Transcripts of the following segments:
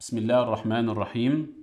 بسم الله الرحمن الرحيم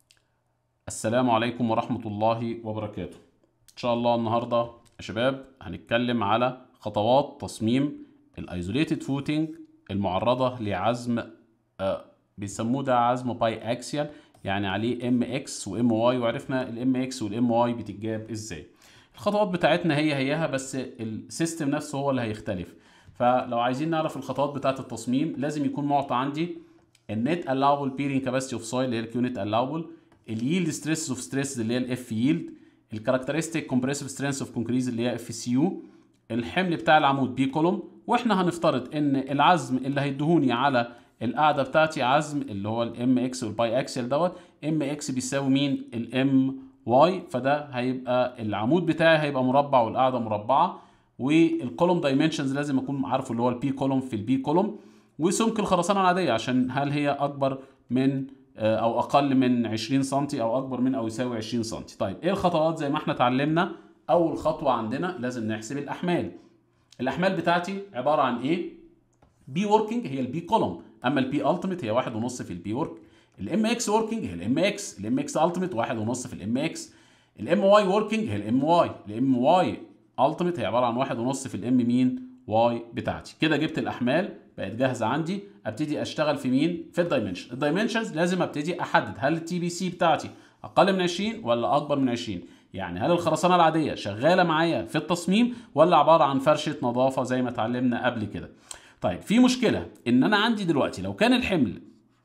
السلام عليكم ورحمة الله وبركاته إن شاء الله النهاردة يا شباب هنتكلم على خطوات تصميم الايزوليتد فوتنج المعرضة لعزم آه بيسموه ده عزم باي اكسيال يعني عليه ام اكس وام واي وعرفنا الام اكس والام واي بتتجاب ازاي الخطوات بتاعتنا هي هيها بس السيستم نفسه هو اللي هيختلف فلو عايزين نعرف الخطوات بتاعه التصميم لازم يكون معطى عندي النت allowable bearing capacity of soil اللي هي الكيونت allowable اليلد ستريس اوف ستريس اللي هي الاف ييلد الكاركترستيك كومبريسيف سترينث اوف كونكريز اللي هي اف سي يو الحمل بتاع العمود بي كولوم واحنا هنفترض ان العزم اللي هيدهوني على القاعده بتاعتي عزم اللي هو الام اكس والباي اكسل دوت ام اكس بيساوي مين الام واي فده هيبقى العمود بتاعي هيبقى مربع والقاعده مربعه والكولوم دايمنشنز لازم اكون عارفه اللي هو البي كولوم في البي كولوم وسمك الخرسانه العاديه عشان هل هي اكبر من او اقل من 20 سم او اكبر من او يساوي 20 سم طيب ايه الخطوات زي ما احنا اتعلمنا اول خطوه عندنا لازم نحسب الاحمال الاحمال بتاعتي عباره عن ايه بي وركينج هي البي كولوم اما البي التيميت هي واحد ونص في البي ورك الام اكس وركينج هي الام اكس الام اكس التيميت واحد ونص في الام اكس الام واي وركينج هي الام واي الام واي التيميت هي عباره عن واحد ونص في الام مين واي بتاعتي كده جبت الاحمال بقت جاهزه عندي ابتدي اشتغل في مين في الدايمنشن الدايمنشنز لازم ابتدي احدد هل التي بي سي بتاعتي اقل من 20 ولا اكبر من 20 يعني هل الخرسانه العاديه شغاله معايا في التصميم ولا عباره عن فرشه نظافه زي ما اتعلمنا قبل كده طيب في مشكله ان انا عندي دلوقتي لو كان الحمل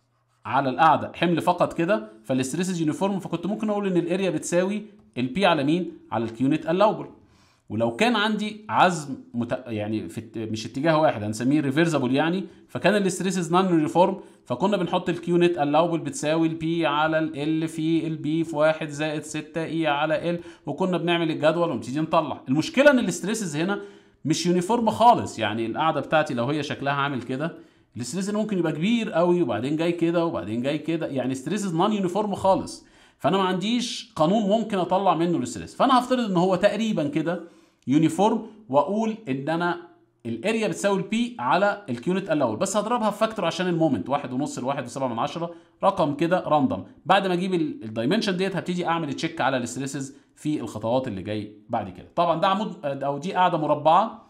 على القاعده حمل فقط كده فالاستريسز يونيفورم فكنت ممكن اقول ان الاريا بتساوي البي على مين على الكيونت الاوبل ولو كان عندي عزم مت... يعني في مش اتجاه واحد هنسميه ريفرسبل يعني فكان الاستريسز نون يونيفورم فكنا بنحط الكيونت الاوبل بتساوي البي على ال في البي في 1 زائد 6 اي على ال وكنا بنعمل الجدول ونبتدي نطلع المشكله ان الاستريسز هنا مش يونيفورم خالص يعني القاعده بتاعتي لو هي شكلها عامل كده الاستريس ممكن يبقى كبير قوي وبعدين جاي كده وبعدين جاي كده يعني ستريسز نون يونيفورم خالص فانا ما عنديش قانون ممكن اطلع منه الاستريس فانا هفترض ان هو تقريبا كده يونيفورم واقول ان انا الاريا بتساوي البي على الكيونت الاول بس هضربها في فاكتور عشان المومنت واحد ونص لواحد وسبعة من عشرة رقم كده راندوم بعد ما اجيب الدايمنشن ديت هبتدي اعمل تشيك على الاستريسز في الخطوات اللي جاي بعد كده طبعا ده عمود او دي قاعده مربعه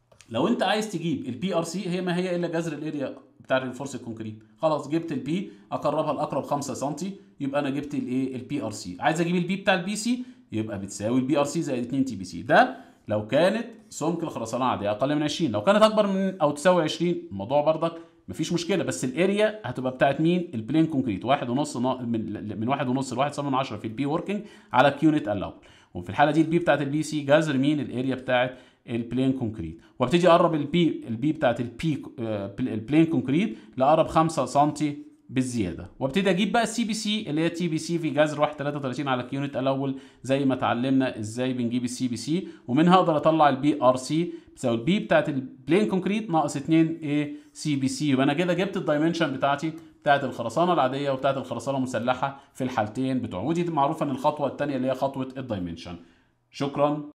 لو انت عايز تجيب البي ار سي هي ما هي الا جذر الاريا بتاع الفورس الكونكريت خلاص جبت البي اقربها لاقرب 5 سم يبقى انا جبت الايه البي ار سي عايز اجيب البي بتاع البي سي يبقى بتساوي البي ار سي زائد 2 تي بي سي ده لو كانت سمك الخرسانه عاديه اقل من 20 لو كانت اكبر من او تساوي 20 الموضوع بردك مفيش مشكله بس الاريا هتبقى بتاعت مين البلين كونكريت واحد ونص من من واحد ونص لواحد سبعة من عشرة في البي وركينج على الكيونت الاول وفي الحاله دي البي بتاعت البي سي جذر مين الاريا بتاعت البلين كونكريت وابتدي اقرب البي البي بتاعت البي البلين كونكريت لاقرب 5 سم بالزياده وابتدي اجيب بقى السي بي سي اللي هي تي بي سي في جذر 1.33 على الكيونت الاول زي ما اتعلمنا ازاي بنجيب السي بي سي ومنها اقدر اطلع البي ار سي بتساوي البي بتاعت البلين كونكريت ناقص 2 اي سي بي سي يبقى انا كده جبت الدايمنشن بتاعتي بتاعت الخرسانه العاديه وبتاعت الخرسانه المسلحه في الحالتين بتوع ودي معروفه ان الخطوه الثانيه اللي هي خطوه الدايمنشن شكرا